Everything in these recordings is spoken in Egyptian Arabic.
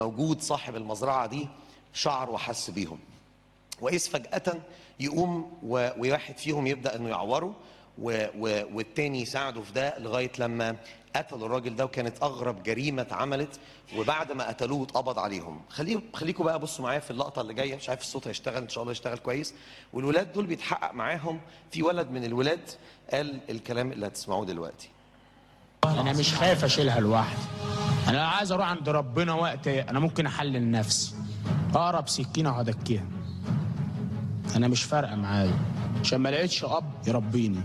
موجود صاحب المزرعة دي شعر وحس بيهم وإذ فجأة يقوم و- وواحد فيهم يبدأ إنه يعوره و- و- والتاني يساعده في ده لغاية لما قتلوا الراجل ده وكانت أغرب جريمة اتعملت وبعد ما قتلوه اتقبض عليهم خليه خليكم بقى بصوا معايا في اللقطة اللي جاية مش عارف الصوت هيشتغل إن شاء الله يشتغل كويس والولاد دول بيتحقق معاهم في ولد من الولاد قال الكلام اللي هتسمعوه دلوقتي انا مش خايف اشيلها لوحدي انا لو عايز اروح عند ربنا وقت انا ممكن احلل نفسي اقرب سكينه وهدكيها انا مش فارقه معايا عشان ما لقيتش اب يربيني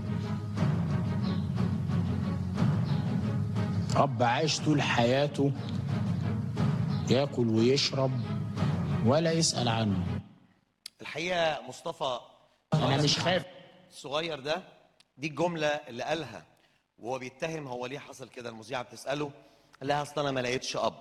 اب عايش طول حياته ياكل ويشرب ولا يسال عنه الحقيقة مصطفى انا مش خايف الصغير ده دي الجملة اللي قالها وهو بيتهم هو ليه حصل كده المذيعة بتسأله قال لها أصل أنا ما لقيتش أب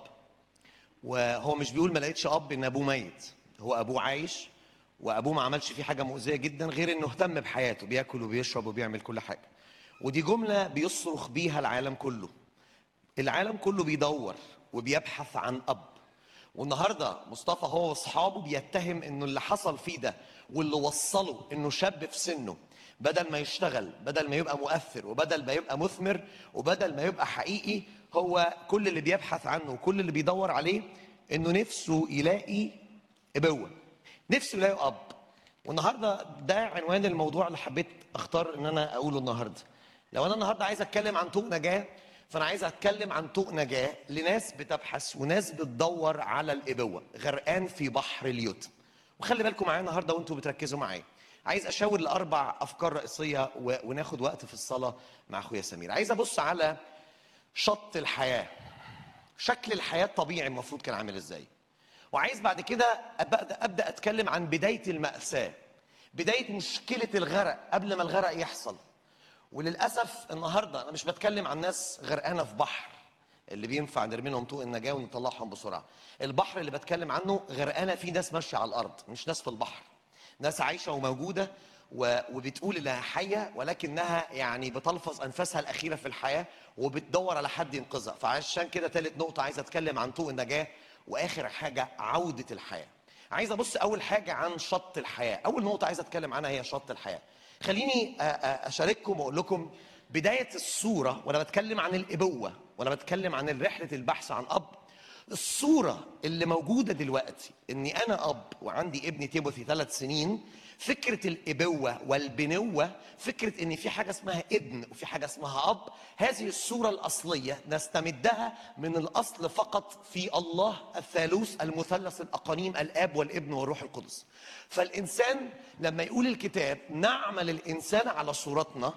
وهو مش بيقول ما لقيتش أب إن أبوه ميت هو أبوه عايش وأبوه ما عملش فيه حاجة مؤذية جدا غير إنه اهتم بحياته بياكل وبيشرب وبيعمل كل حاجة ودي جملة بيصرخ بيها العالم كله العالم كله بيدور وبيبحث عن اب والنهارده مصطفى هو واصحابه بيتهم انه اللي حصل فيه ده واللي وصله انه شاب في سنه بدل ما يشتغل بدل ما يبقى مؤثر وبدل ما يبقى مثمر وبدل ما يبقى حقيقي هو كل اللي بيبحث عنه وكل اللي بيدور عليه انه نفسه يلاقي ابوه نفسه يلاقي اب والنهارده ده عنوان الموضوع اللي حبيت اختار ان انا اقوله النهارده لو انا النهارده عايز اتكلم عن طوق نجاه فانا عايز اتكلم عن طوق نجاه لناس بتبحث وناس بتدور على الابوه غرقان في بحر اليتم وخلي بالكم معايا النهارده وانتوا بتركزوا معايا عايز اشاور لاربع افكار رئيسيه و- وناخد وقت في الصلاه مع اخويا سمير عايز ابص على شط الحياه شكل الحياه الطبيعي المفروض كان عامل ازاي وعايز بعد كده ابدا ابدا اتكلم عن بدايه الماساه بدايه مشكله الغرق قبل ما الغرق يحصل وللاسف النهارده انا مش بتكلم عن ناس غرقانه في بحر اللي بينفع نرمي لهم طوق النجاه ونطلعهم بسرعه البحر اللي بتكلم عنه غرقانه فيه ناس ماشيه على الارض مش ناس في البحر ناس عايشه وموجوده و- وبتقول انها حيه ولكنها يعني بتلفظ انفاسها الاخيره في الحياه وبتدور على حد ينقذها فعشان كده ثالث نقطه عايز اتكلم عن طوق النجاه واخر حاجه عوده الحياه عايز ابص اول حاجه عن شط الحياه اول نقطه عايز اتكلم عنها هي شط الحياه خليني أ- أ- اشارككم واقول لكم بدايه الصوره وانا بتكلم عن الابوه وانا بتكلم عن رحله البحث عن اب الصورة اللي موجودة دلوقتي إني أنا أب وعندي ابني تيموثي ثلاث سنين فكرة الإبوة والبنوة فكرة إن في حاجة اسمها ابن وفي حاجة اسمها أب هذه الصورة الأصلية نستمدها من الأصل فقط في الله الثالوث المثلث الأقانيم الآب والابن والروح القدس فالإنسان لما يقول الكتاب نعمل الإنسان على صورتنا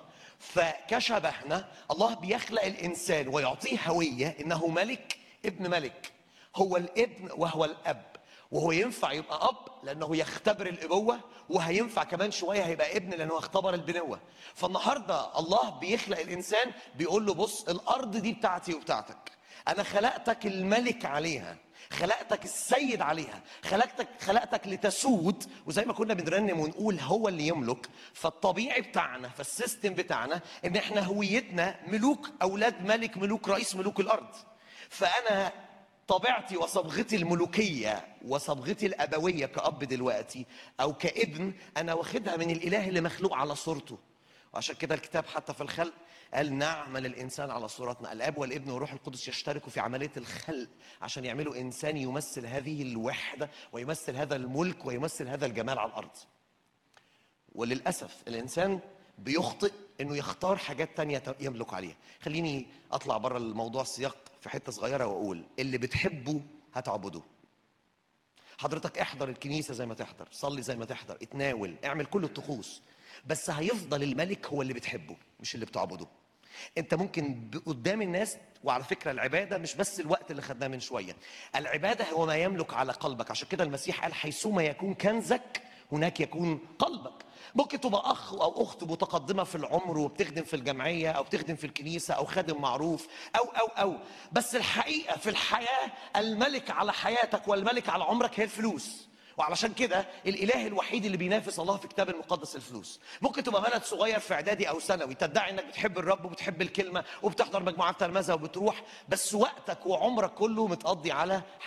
فكشبهنا الله بيخلق الإنسان ويعطيه هوية إنه ملك ابن ملك هو الابن وهو الاب وهو ينفع يبقى اب لانه يختبر الابوه وهينفع كمان شويه هيبقى ابن لانه اختبر البنوه فالنهارده الله بيخلق الانسان بيقول له بص الارض دي بتاعتي وبتاعتك انا خلقتك الملك عليها خلقتك السيد عليها خلقتك خلقتك لتسود وزي ما كنا بنرنم ونقول هو اللي يملك فالطبيعي بتاعنا فالسيستم بتاعنا ان احنا هويتنا ملوك اولاد ملك ملوك رئيس ملوك الارض فانا طبيعتي وصبغتي الملوكيه وصبغتي الابويه كاب دلوقتي او كابن انا واخدها من الاله اللي مخلوق على صورته وعشان كده الكتاب حتى في الخلق قال نعمل الانسان على صورتنا الاب والابن والروح القدس يشتركوا في عمليه الخلق عشان يعملوا انسان يمثل هذه الوحده ويمثل هذا الملك ويمثل هذا الجمال على الارض وللأسف الإنسان بيخطئ إنه يختار حاجات تانية يملك عليها خليني أطلع بره الموضوع السياق في حتة صغيرة وأقول اللي بتحبه هتعبده حضرتك احضر الكنيسة زي ما تحضر صلي زي ما تحضر اتناول اعمل كل الطقوس بس هيفضل الملك هو اللي بتحبه مش اللي بتعبده انت ممكن ب- قدام الناس وعلى فكرة العبادة مش بس الوقت اللي خدناه من شوية العبادة هو ما يملك على قلبك عشان كده المسيح قال حيثما يكون كنزك هناك يكون قلبك ممكن تبقى اخ او اخت متقدمه في العمر وبتخدم في الجمعيه او بتخدم في الكنيسه او خادم معروف او او او بس الحقيقه في الحياه الملك على حياتك والملك على عمرك هي الفلوس وعلشان كده الاله الوحيد اللي بينافس الله في الكتاب المقدس الفلوس ممكن تبقى ولد صغير في اعدادي او ثانوي تدعي انك بتحب الرب وبتحب الكلمه وبتحضر مجموعات تلمذه وبتروح بس وقتك وعمرك كله متقضي على